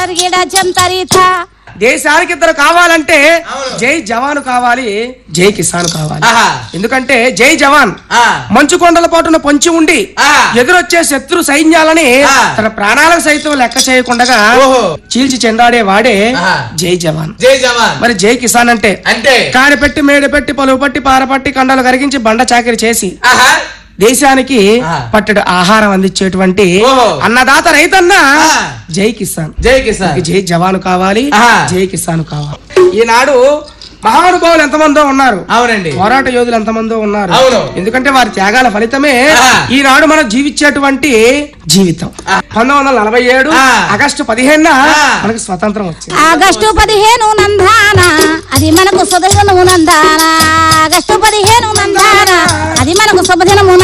గిడ జంతరిత దేశానికి ఇద్దరు కావాలంటే అవును. జై జవాను కావాలి జై కిసాన్ కావాలి ఆహా. ఎందుకంటే జై జవాన్ ఆ. మంచు కొండల పాటున పొంచి ఉండి ఆ. ఎదురొచ్చే శత్రు సైన్యాలని ఆ. తన ప్రాణాలకు సైతం లెక్క చేయకుండా ఓహో. చీల్చి చెండాడే వాడే ఆహా. జై జవాన్ జై జవాన్ మరి జై కిసాన్ అంటే అంటే కాడి పెట్టి మేడ పెట్టి పలువు పట్టి పారపట్టి కండలు కరిగించి బండ చాకరి చేసి ఆహా దేశానికి ఆ. పట్టెడు ఆహారం అందించేటువంటి ఓహో. అన్నదాత రైతన్న ఆ. జై కిసాన్ జై కిసాన్ జై జవాను కావాలి ఆహా. జై కిసాన్ కావాలి ఈనాడు మహానుభావులు ఎంతమందో ఉన్నారు అవునండి పోరాట యోధులు ఎంతమందో ఉన్నారు అవును. ఎందుకంటే వారి త్యాగాల ఫలితమే ఆ. ఈనాడు మనం జీవించేటువంటి జీవితం పంతొమ్మిది వందల నలభై ఏడు ఆ. ఆగస్టు పదిహేనున ఆ. మనకు స్వతంత్రం వచ్చింది ఆగస్టు పదిహేను నందాన అది మనకు శుభదినము నందాన ఆగస్టు పదిహేను నందాన అది మనకు శుభదినము